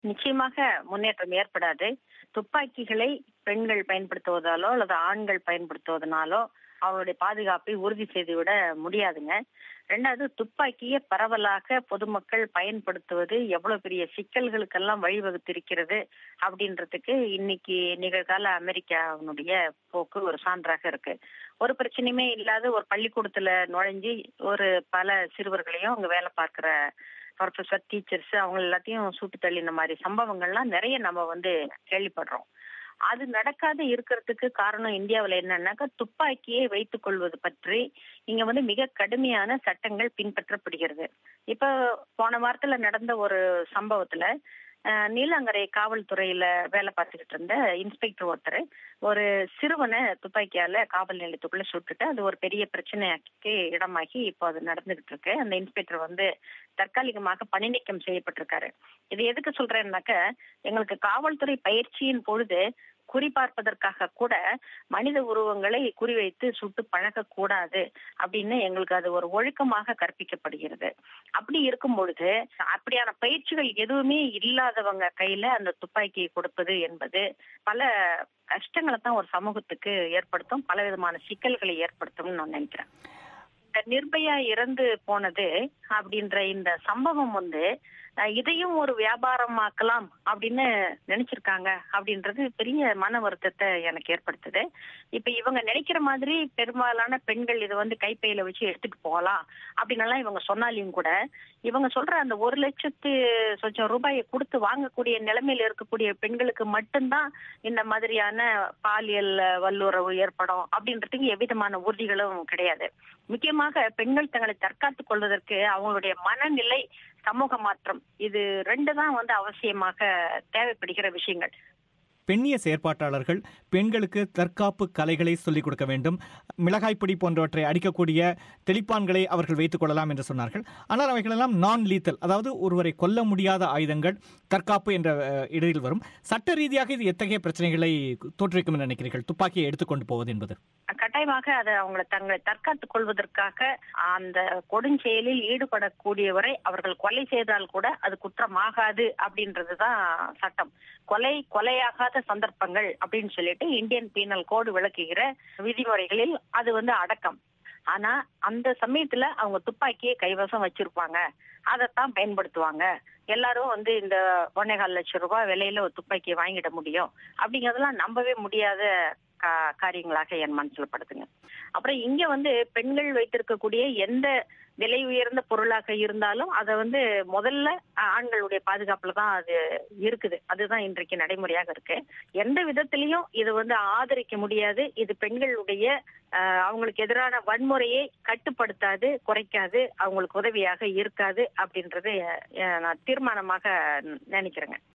நிச்சயமாக முன்னேற்றம் ஏற்படாது துப்பாக்கிகளை பெண்கள் பயன்படுத்துவதாலோ அல்லது ஆண்கள் பயன்படுத்துவதனாலோ அவருடைய பாதுகாப்பை உறுதி செய்துவிட முடியாதுங்க ரெண்டாவது துப்பாக்கியை பரவலாக பொதுமக்கள் பயன்படுத்துவது எவ்வளவு பெரிய சிக்கல்களுக்கெல்லாம் வழிவகுத்திருக்கிறது அப்படின்றதுக்கு இன்னைக்கு நிகழ்கால அமெரிக்காவினுடைய போக்கு ஒரு சான்றாக இருக்கு ஒரு பிரச்சனையுமே இல்லாத ஒரு பள்ளிக்கூடத்துல நுழைஞ்சு ஒரு பல சிறுவர்களையும் அங்க வேலை பார்க்கிற ப்ரொஃபஸர் டீச்சர்ஸ் அவங்க எல்லாத்தையும் சுட்டு தள்ளின மாதிரி சம்பவங்கள்லாம் நிறைய நம்ம வந்து கேள்விப்படுறோம் அது நடக்காத இருக்கிறதுக்கு காரணம் இந்தியாவில் என்னன்னாக்கா துப்பாக்கியை வைத்துக் கொள்வது பற்றி இங்க வந்து மிக கடுமையான சட்டங்கள் பின்பற்றப்படுகிறது இப்ப போன வாரத்துல நடந்த ஒரு சம்பவத்துல நீலாங்கரை காவல்துறையில வேலை பார்த்துக்கிட்டு இருந்த இன்ஸ்பெக்டர் ஒருத்தர் ஒரு சிறுவனை துப்பாக்கியால காவல் நிலையத்துக்குள்ள சுட்டுட்டு அது ஒரு பெரிய பிரச்சனைக்கு இடமாகி இப்போ அது நடந்துகிட்டு இருக்கு அந்த இன்ஸ்பெக்டர் வந்து தற்காலிகமாக பணி நீக்கம் செய்யப்பட்டிருக்காரு இது எதுக்கு சொல்றேன்னாக்க எங்களுக்கு காவல்துறை பயிற்சியின் பொழுது குறிபார்ப்பதற்காக கூட மனித உருவங்களை குறிவைத்து சுட்டு பழகக்கூடாது அப்படின்னு எங்களுக்கு அது ஒரு ஒழுக்கமாக கற்பிக்கப்படுகிறது அப்படி இருக்கும் பொழுது அப்படியான பயிற்சிகள் எதுவுமே இல்லாதவங்க கையில அந்த துப்பாக்கியை கொடுப்பது என்பது பல கஷ்டங்களை தான் ஒரு சமூகத்துக்கு ஏற்படுத்தும் பல விதமான சிக்கல்களை ஏற்படுத்தும்னு நான் நினைக்கிறேன் இந்த நிர்பயா இறந்து போனது அப்படின்ற இந்த சம்பவம் வந்து இதையும் ஒரு வியாபாரமாக்கலாம் அப்படின்னு நினைச்சிருக்காங்க அப்படின்றது பெரிய மன வருத்தத்தை எனக்கு ஏற்படுத்துது இப்ப இவங்க நினைக்கிற மாதிரி பெரும்பாலான பெண்கள் இதை வந்து கைப்பையில வச்சு எடுத்துட்டு போகலாம் அப்படின்னு இவங்க சொன்னாலையும் கூட இவங்க சொல்ற அந்த ஒரு லட்சத்து சொச்சம் ரூபாயை கொடுத்து வாங்கக்கூடிய நிலைமையில இருக்கக்கூடிய பெண்களுக்கு மட்டும்தான் இந்த மாதிரியான பாலியல் வல்லுறவு ஏற்படும் அப்படின்றதுக்கு எவ்விதமான உறுதிகளும் கிடையாது முக்கியமாக பெண்கள் தங்களை தற்காத்துக் கொள்வதற்கு அவங்களுடைய மனநிலை சமூக மாற்றம் இது ரெண்டு தான் வந்து அவசியமாக தேவைப்படுகிற விஷயங்கள் பெண்ணிய செயற்பாட்டாளர்கள் பெண்களுக்கு தற்காப்பு கலைகளை சொல்லிக் கொடுக்க வேண்டும் மிளகாய்ப்பொடி போன்றவற்றை அடிக்கக்கூடிய தெளிப்பான்களை அவர்கள் வைத்துக் கொள்ளலாம் என்று சொன்னார்கள் ஆனால் அவைகளெல்லாம் நான் லீத்தல் அதாவது ஒருவரை கொல்ல முடியாத ஆயுதங்கள் தற்காப்பு என்ற இடையில் வரும் சட்ட ரீதியாக இது எத்தகைய பிரச்சனைகளை தோற்றுவிக்கும் என்று நினைக்கிறீர்கள் துப்பாக்கியை எடுத்துக்கொண்டு போவது என்பது கட்டாயமாக அதை அவங்களை தங்களை தற்காத்துக் கொள்வதற்காக அந்த கொடுஞ்செயலில் ஈடுபடக்கூடியவரை அவர்கள் கொலை செய்தால் கூட அது குற்றமாகாது அப்படின்றதுதான் சட்டம் கொலை கொலையாகாத சந்தர்ப்பங்கள் அப்படின்னு சொல்லிட்டு இந்தியன் பீனல் கோடு விளக்குகிற விதிமுறைகளில் அது வந்து அடக்கம் ஆனா அந்த சமயத்துல அவங்க துப்பாக்கியை கைவசம் வச்சிருப்பாங்க அதைத்தான் பயன்படுத்துவாங்க எல்லாரும் வந்து இந்த ஒன்னேகால் லட்சம் ரூபாய் விலையில ஒரு துப்பாக்கியை வாங்கிட முடியும் அப்படிங்கறதெல்லாம் நம்பவே முடியாத காரியங்களாக என் மனசுல படுதுங்க அப்புறம் இங்க வந்து பெண்கள் வைத்திருக்கக்கூடிய எந்த விலை உயர்ந்த பொருளாக இருந்தாலும் அதை வந்து முதல்ல ஆண்களுடைய பாதுகாப்புல தான் அது இருக்குது அதுதான் இன்றைக்கு நடைமுறையாக இருக்கு எந்த விதத்திலையும் இது வந்து ஆதரிக்க முடியாது இது பெண்களுடைய அவங்களுக்கு எதிரான வன்முறையை கட்டுப்படுத்தாது குறைக்காது அவங்களுக்கு உதவியாக இருக்காது அப்படின்றது நான் தீர்மானமாக நினைக்கிறேங்க